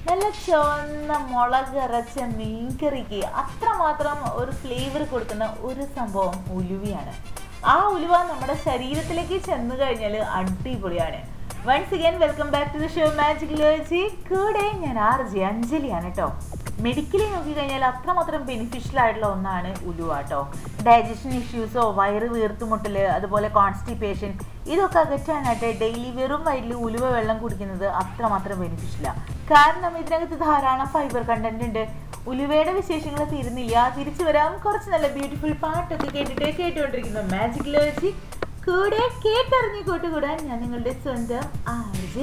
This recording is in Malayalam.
നല്ല ചുവന്ന മുളകരച്ച മീൻകറിക്ക് അത്രമാത്രം ഒരു ഫ്ലേവർ കൊടുക്കുന്ന ഒരു സംഭവം ഉലുവയാണ് ആ ഉലുവ നമ്മുടെ ശരീരത്തിലേക്ക് ചെന്ന് കഴിഞ്ഞാൽ അടിപൊളിയാണ് once again welcome back to the show magic ലോജി കൂടെ ഞാൻ ആർ ജെ അഞ്ജലിയാണ് കേട്ടോ മെഡിക്കലി നോക്കിക്കഴിഞ്ഞാൽ അത്രമാത്രം ബെനിഫിഷ്യൽ ആയിട്ടുള്ള ഒന്നാണ് ഉലുവ കേട്ടോ ഡൈജഷൻ ഇഷ്യൂസോ വയറ് വീർത്തുമുട്ടൽ അതുപോലെ കോൺസ്റ്റിപ്പേഷൻ ഇതൊക്കെ അകറ്റാനായിട്ട് ഡെയിലി വെറും വയറ്റിൽ ഉലുവ വെള്ളം കുടിക്കുന്നത് അത്രമാത്രം ബെനിഫിഷ്യലാണ് കാരണം ഇതിനകത്ത് ധാരാളം ഫൈബർ കണ്ടന്റ് ഉണ്ട് ഉലുവയുടെ വിശേഷങ്ങൾ തീരുന്നില്ല തിരിച്ചു വരാം കുറച്ച് നല്ല ബ്യൂട്ടിഫുൾ പാട്ടൊക്കെ കേട്ടിട്ട് കേട്ടുകൊണ്ടിരിക്കുന്നു മാജിക് ലോജി കൂടെ കേട്ടറിഞ്ഞു കൂട്ടുകൂടാൻ ഞാൻ നിങ്ങളുടെ സ്വന്തം ആർ ജെ